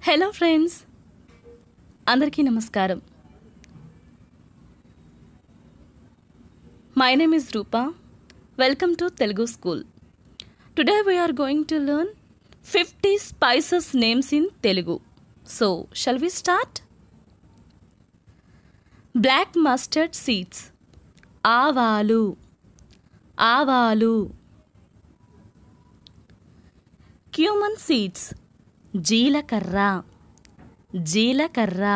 hello friends అందరికీ నమస్కారం my name is Roopa welcome to Telugu school today we are going to learn fifty spices names in Telugu so shall we start black mustard seeds ఆవాలు ఆవాలు cumin seeds జీలకర్ర జీలకర్ర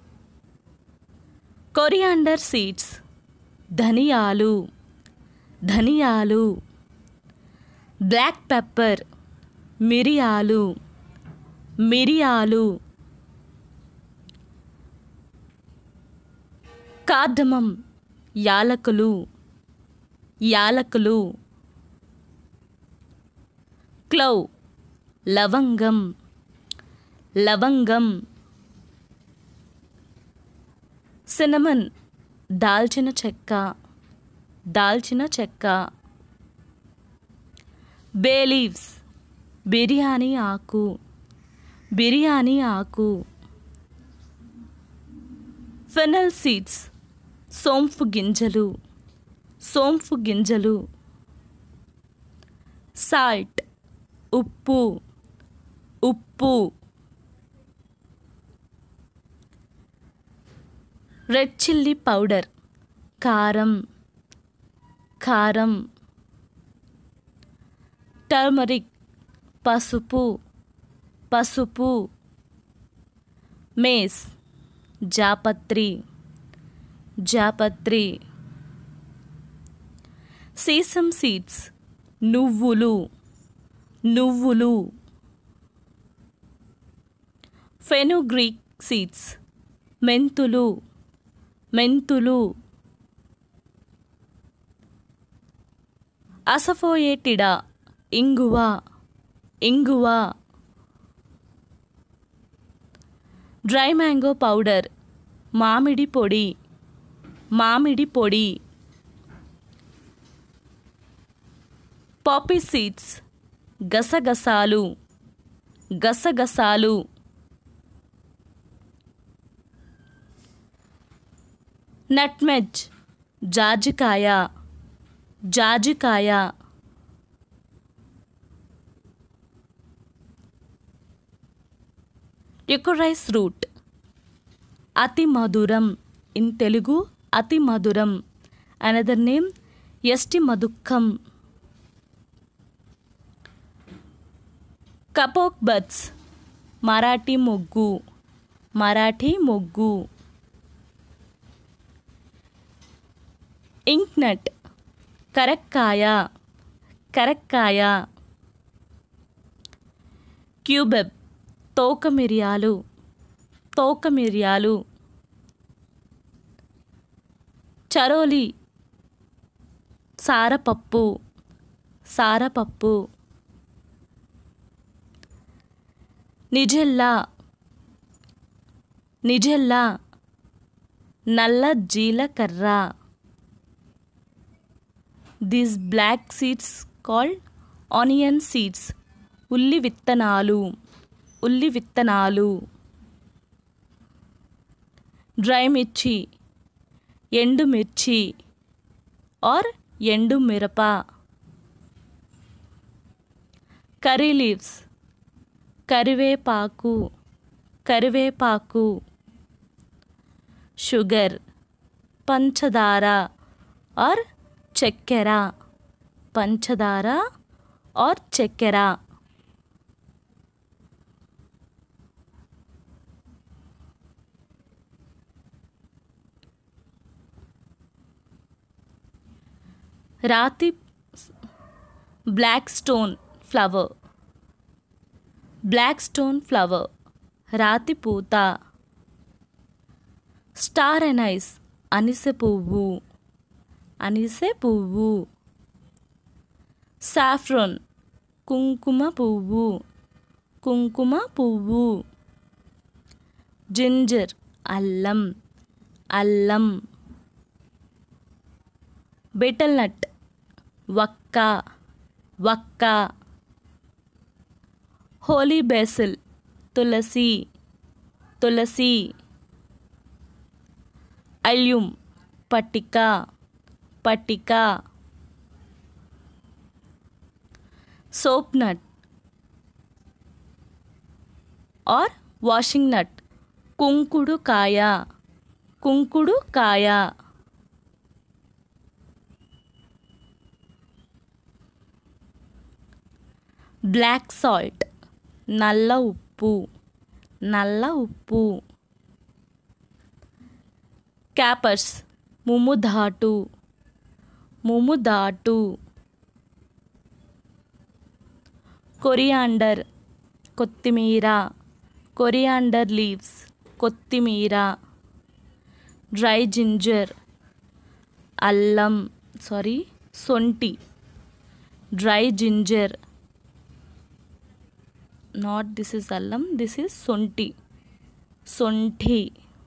coriander seeds ధనియాలు ధనియాలు black pepper మిరియాలు మిరియాలు కార్డమం యాలకులు యాలకులు క్లౌ లవంగం లవంగం సినమన్ దాల్చిన చెక్క దాల్చిన చెక్క బే లీవ్స్ బిర్యానీ ఆకు బిర్యానీ ఆకు ఫెనల్ సీడ్స్ సోంపు గింజలు సోంపు గింజలు సాల్ట్ ఉప్పు ఉప్పు రెడ్ చిల్లీ పౌడర్ కారం కారం టర్మరిక్ పసుపు పసుపు మేస్ జాపత్రి జాపత్రి సీసమ్ సీడ్స్ నువ్వులు నువ్వులు ఫెనుగ్రీక్ సీడ్స్ మెంతులు మెంతులు అసఫోయేటిడా ఇంగువ ఇంగువ డ్రై మ్యాంగో పౌడర్ మామిడి పొడి మామిడి పొడి పాపీ సీడ్స్ గసగసాలు గసగసాలు నట్మెజ్ జాజికాయ జాజికాయ లికొరైస్ రూట్ అతి మధురం ఇన్ తెలుగు అతి మధురం అనదర్ నేమ్ ఎస్టి మధుక్కం కపోక్ బర్డ్స్ మరాఠీ మొగ్గు మరాఠీ మొగ్గు ఇంక్ నట్ కరక్కాయ కరక్కాయ క్యూబెబ్ తోక మిరియాలు తోక మిరియాలు చరోలి సారపప్పు సారపప్పు నిజెల్లా నిజెల్లా నల్ల జీలకర్ర these black seeds called onion seeds ఉల్లి విత్తనాలు ఉల్లి విత్తనాలు డ్రై మిర్చి ఎండు మిర్చి ఆర్ ఎండు మిరప కర్రీ లీవ్స్ కరివేపాకు కరివేపాకు షుగర్ పంచదార ఆర్ చక్కెర పంచదార ఆర్ చక్కెర రాతి black stone flower black stone flower రాతి పూత స్టార్ ఎనైస్ అనిసె పువ్వు అనిసె పువ్వు సాఫ్రోన్ కుంకుమ పువ్వు కుంకుమ పువ్వు జింజర్ అల్లం అల్లం బెటల్ నట్ వక్క వక్క హోలీ బేసిల్ తులసి తులసి అల్యూమ్ పట్టిక పట్టిక soap nut or washing nut కుంకుడు కాయ కుంకుడు కాయ బ్లాక్ సాల్ట్ నల్ల ఉప్పు నల్ల ఉప్పు క్యాపర్స్ ముము ధాటు ముము ధాటు కొరియాండర్ కొత్తిమీర కొరియాండర్ లీవ్స్ కొత్తిమీర డ్రై జింజర్ అల్లం సారీ సొంటి dry ginger not this is అల్లం దిస్ ఇస్ సొంటి సొంఠి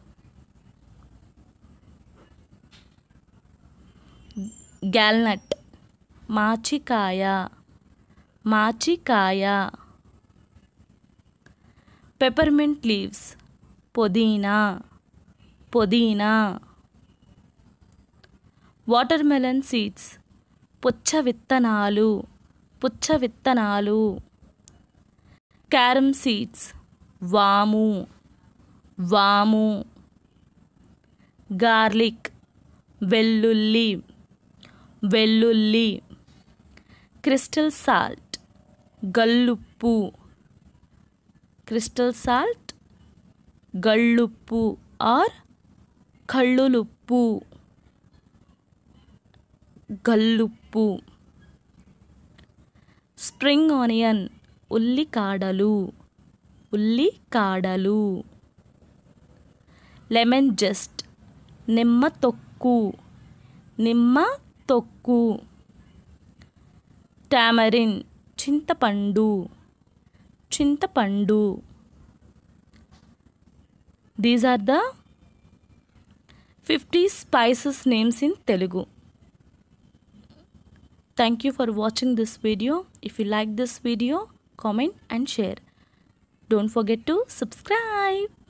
గ్యాల్నట్ మాచికాయ మాచికాయ పెపర్మెంట్ లీవ్స్ పుదీనా పుదీనా వాటర్ మెలన్ సీడ్స్ పుచ్చ విత్తనాలు పుచ్చ విత్తనాలు క్యారమ్ సీడ్స్ వాము వాము గార్లిక్ వెల్లుల్లి వెల్లుల్లి క్రిస్టల్ సాల్ట్ గల్లుప్పు క్రిస్టల్ సాల్ట్ గళ్ళుప్పు ఆర్ కళ్ళులుప్పు గల్లుప్పు స్ప్రింగ్ ఆనియన్ ఉల్లికాడలు ఉల్లికాడలు లెమన్ జస్ట్ నిమ్మ తొక్కు నిమ్మ తొక్కు టామరిన్ చింతపండు చింతపండు these are the fifty spices names in Telugu thank you for watching this video if you like this video comment and share don't forget to subscribe